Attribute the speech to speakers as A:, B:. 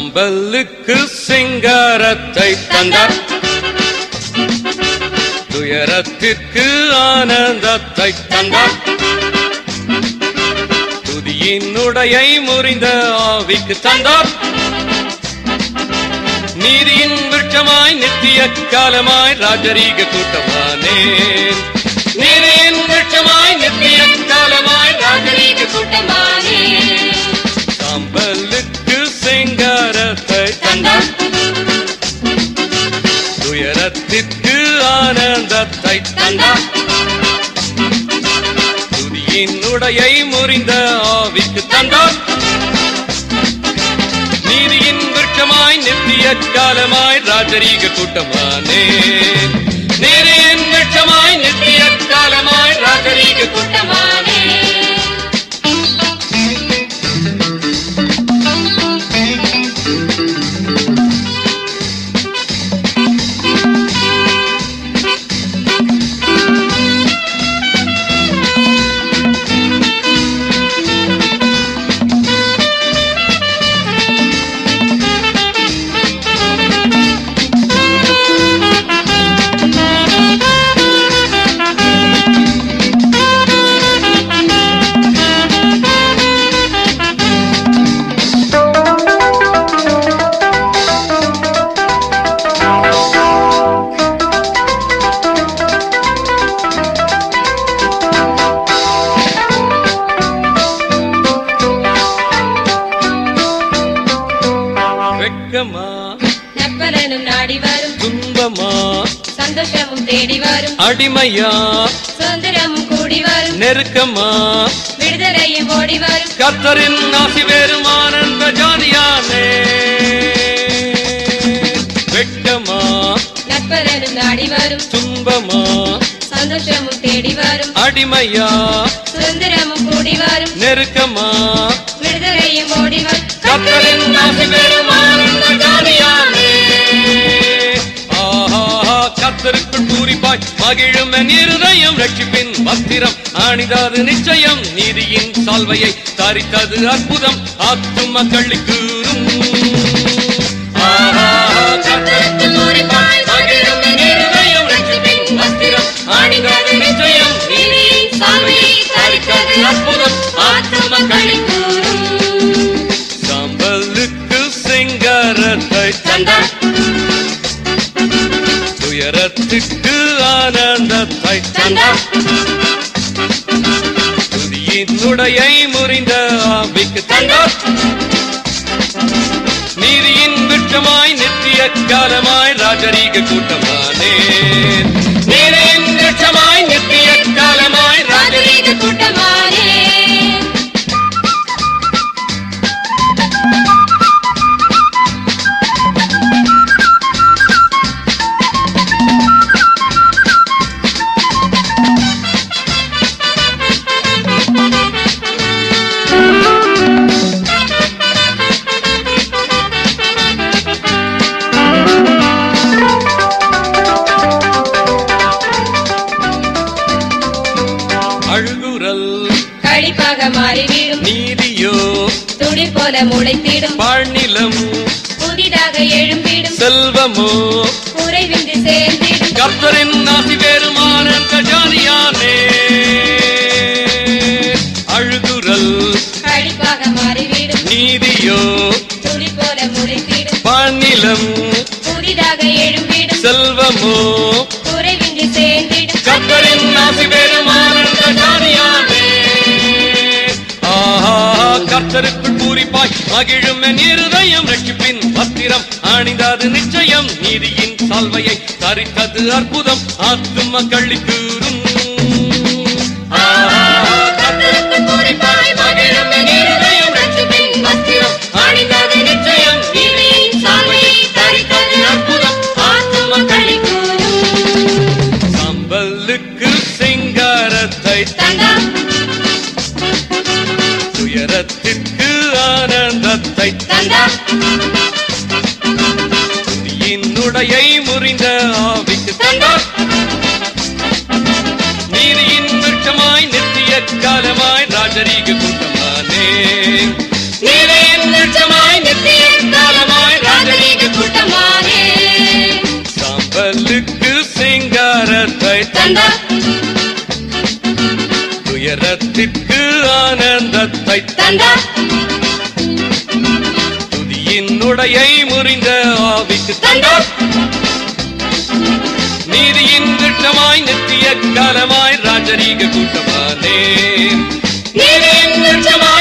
A: சாம்பலுக்கு சிங்காரத்தை தந்தார் துயரத்திற்கு ஆனந்தத்தை தந்தார் துதியின் உடையை முறிந்த ஆவிக்கு தந்தார் நீதியின் விருட்சமாய் நித்திய காலமாய் ராஜரீக கூட்டமானேன் நீதியின் விருட்சமாய் நித்திய காலமாய் ராஜரீக
B: கூட்டமானே
A: சாம்பலுக்கு சிங்காரத்தை தந்தார் துயரத்திற்கு ஆனந்தத்தை தந்தார் துதியின் உடையை முறிந்த ஆவிக்கு தந்தார் நீதியின் விருட்சமாய் நித்திய காலமாய் ராஜரீக கூட்டமானே நீதியின் விருட்சமாய் நித்திய காலமாய் ராஜரீக கூட்டமானே வெட்கமா
B: நற்பலனும் நாடி வரும்
A: துன்பமா
B: சந்தோஷமும் தேடி வரும்
A: அடிமையா
B: சுதந்திரமும் கூடி வரும்
A: நெருக்கமா
B: விடுதலையும் ஓடி வரும்
A: கர்த்தரின் ஆசி வேறும் ஆனந்த ஜாதியானே வெட்கமா
B: நற்பலனும் நாடி வரும்
A: துன்பமா
B: சந்தோஷமும் தேடி வரும்
A: அடிமையா
B: சுதந்திரமும் கூடி வரும்
A: நெருக்கமா
B: விடுதலையும் ஓடி வரும்
A: கர்த்தரின் ஆசி வேறும் ஆனந்த ஜாதியானே ஆஹா கர்த்தருக்குள் பூரிப்பாய் மகிழும் என் இருதயம் ரட்சிப்பின் பத்திரம் அணிதாது நிச்சயம் நீதியின் சால்வையை தரித்தது அற்புதம் ஆத்தும கள்ளி கூறும் ஆஹா, கர்த்தருக்குள் பூரிப்பாய் மகிழும் என் இருதயம் ரட்சிப்பின் பத்திரம் அணிதாது நிச்சயம் நீதியின் சால்வையை தரித்தது அற்புதம் ஆத்தும கள்ளி
B: கூறும்
A: சாம்பலுக்கு சிங்காரத்தை தந்தார் துயரத்துக்கு ஆனந்தத்தை தந்தார் துதியின் உடையை முறிந்த ஆவிக்கு தந்தார் நீதியின் விருட்சமாய் நித்திய காலமாய் ராஜரீக கூட்டமானே நீதியின் விருட்சமாய் நித்திய காலமாய் ராஜரீக
B: கூட்டமானே
A: அழுகுரல்
B: கழிப்பாக மாறிவிடும்
A: நீதியோ
B: துளி போல முளைத்திடும்
A: பாழ்நிலம்
B: புதிதாக எழும்பிடும்
A: செல்வமோ
B: குறைவின்றி சேர்ந்திடும்
A: கர்த்தரின் ஆசி வேறும் ஆனந்த ஜாதியானே அழுகுரல்
B: கழிப்பாக மாறிவிடும்
A: நீதியோ
B: துளி போல முளைத்திடும்
A: பாழ்நிலம்
B: புதிதாக எழும்பிடும்
A: செல்வமோ
B: குறைவின்றி சேர்ந்திடும்
A: கர்த்தரின் ஆசி வேறும் ஆனந்த ஜாதியானே ஆஹா கர்த்தருக்குள் பூரிப்பாய் மகிழும் என் இருதயம் ரட்சிப்பின் பத்திரம் அணிந்தது நிச்சயம் நீதியின் சால்வையை தரித்தது அற்புதம் ஆத்தும கள்ளி கூறும் ஆஹா, கர்த்தருக்குள் பூரிப்பாய் மகிழும் என் இருதயம் ரட்சிப்பின் பத்திரம் அணிந்தது நிச்சயம் நீதியின் சால்வையை தரித்தது அற்புதம் ஆத்தும கள்ளி சாம்பலுக்கு சிங்காரத்தை
B: தந்தார்
A: துயரத்திற்கு ஆனந்தத்தை
B: தந்தார்
A: துதியின் உடையை முறிந்த ஆவிக்கு தந்தார் நீதியின் விருட்சமாய் நித்திய காலமாய் ராஜரீக கூட்டமானே நீதியின் விருட்சமாய் நித்திய காலமாய்
B: தந்தா
C: துயரத்திற்கு ஆனந்தத்தை
B: தந்தா
C: துதியின் உடையை முறிந்த ஆவிக்கு
B: தந்தா
C: நீதியின் திட்டமாய் நித்திய காலமாய் ராஜரீக கூட்டமானே
B: நீரின் உச்சமாய்